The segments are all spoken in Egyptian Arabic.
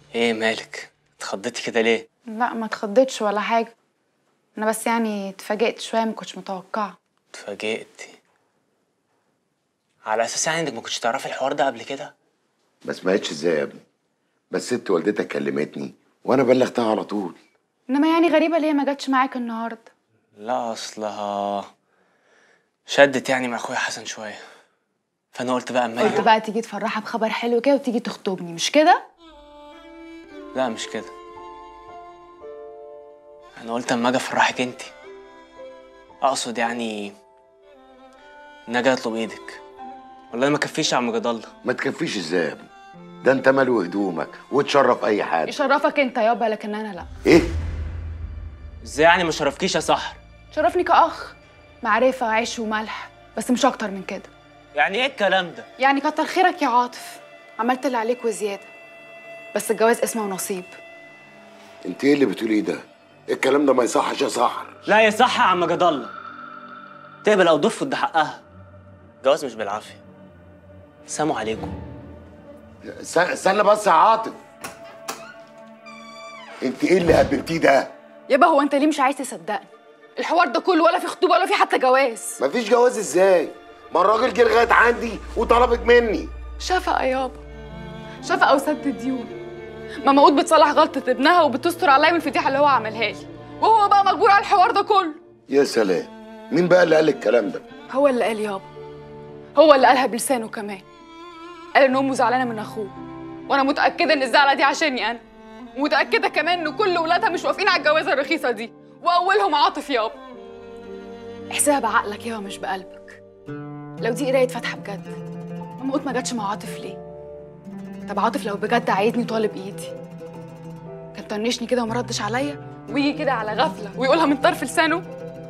ايه مالك اتخضيتي كده ليه لا ما اتخضيتش ولا حاجه انا بس يعني اتفاجئت شويه ما كنتش متوقعه اتفاجئتي على اساس يعني انك ما كنتش تعرفي الحوار ده قبل كده ما سمعتش ازاي يا ابني بس ست والدتك كلمتني وانا بلغتها على طول انما يعني غريبه ليه ما جاتش معاك النهارده لا اصلها شدت يعني مع اخويا حسن شويه فانا قلت بقى اما قلت هي- بقى تيجي تفرحها بخبر حلو كده وتيجي تخطبني مش كده لا مش كده انا قلت اما اجي افرحك انت اقصد يعني ان اجي اطلب ايدك والله ما كفيش يا عم جد الله ما تكفيش ازاي يا ابني ده انت مالو هدومك وتشرف اي حد يشرفك انت يابا لكن انا لا ايه ازاي يعني ما شرفكيش يا سحر شرفني كاخ معرفه عيش وملح بس مش اكتر من كده يعني ايه الكلام ده يعني كتر خيرك يا عاطف عملت اللي عليك وزياده بس الجواز اسمه ونصيب انت ايه اللي بتقوليه ده الكلام ده ما يصحش يا سحر لا يا صح يا عم جد الله تقبل او ترفض ده حقها جواز مش بالعافيه سلام عليكم س- استنى بس يا عاطف انت ايه اللي هببتيه ده يابا هو انت ليه مش عايز تصدقني الحوار ده كله ولا في خطوبه ولا في حتى جواز مفيش جواز ازاي ما الراجل جه لغايه عندي وطلبك مني شفقة يابا شفقة وسد ديون ماما قوت بتصلح غلطة ابنها وبتستر عليا من الفضيحة اللي هو عملها لي وهو بقى مجبور على الحوار ده كله يا سلام مين بقى اللي قال الكلام ده هو اللي قال يابا هو اللي قالها بلسانه كمان قال ان امه زعلانة من اخوه وانا متأكدة ان الزعلة دي عشاني انا ومتأكدة كمان ان كل ولادها مش واقفين على الجوازة الرخيصة دي واولهم عاطف يابا احسبها بعقلك يابا مش بقلبك لو دي قراية فاتحة بجد ماما قوت ما جاتش مع عاطف ليه طب عاطف لو بجد عايزني طالب ايدي كان طنشني كده وما ردش عليا ويجي كده على غفله ويقولها من طرف لسانه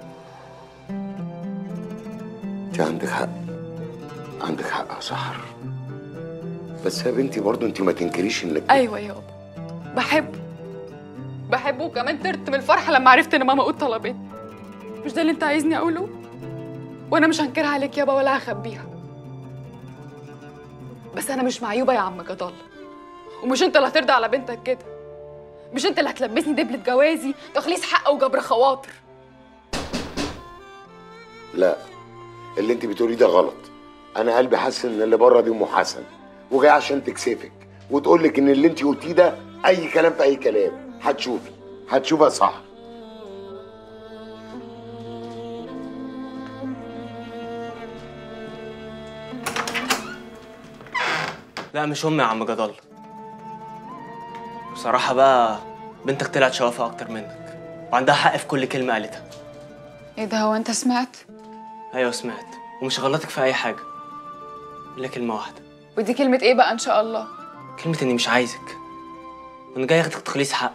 انت عندك حق عندك حق يا سحر بس يا بنتي برضو انت ما تنكريش انك ايوه يابا بحبه بحبه وكمان طرت من الفرحه لما عرفت ان ماما قوت طلبتني مش ده اللي انت عايزني اقوله وانا مش هنكرها عليك يابا ولا هخبيها بس انا مش معيوبه يا عم جد الله ومش انت اللي هترضى على بنتك كده مش انت اللي هتلبسني دبلة جوازي تخليص حق وجبر خواطر لا اللي انت بتقوليه ده غلط انا قلبي حاسس ان اللي بره دي ام حسن وجاي عشان تكسفك وتقول لك ان اللي انت قلتيه ده اي كلام في اي كلام هتشوفي هتشوفها صح لا مش امي يا عم جد الله بصراحه بقى بنتك طلعت شوافه اكتر منك وعندها حق في كل كلمه قالتها ايه ده هو انت سمعت ايوه سمعت ومش غلطك في اي حاجه الا كلمه واحده ودي كلمه ايه بقى ان شاء الله كلمه اني مش عايزك وانا جاي اخدك تخليص حق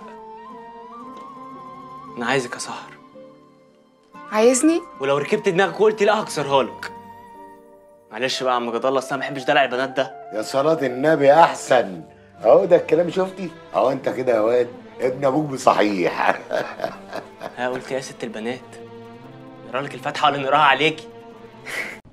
انا عايزك يا سحر عايزني ولو ركبت دماغك وقلت لا هكسرها لك معلش بقى يا عم جد الله اصل انا ما بحبش دلع البنات ده يا صلاة النبي احسن اهو ده الكلام شفتي اهو انت كده يا واد ابن ابوك بصحيح ها قلت يا ست البنات نقرا لك الفاتحه ولا نقراها عليكي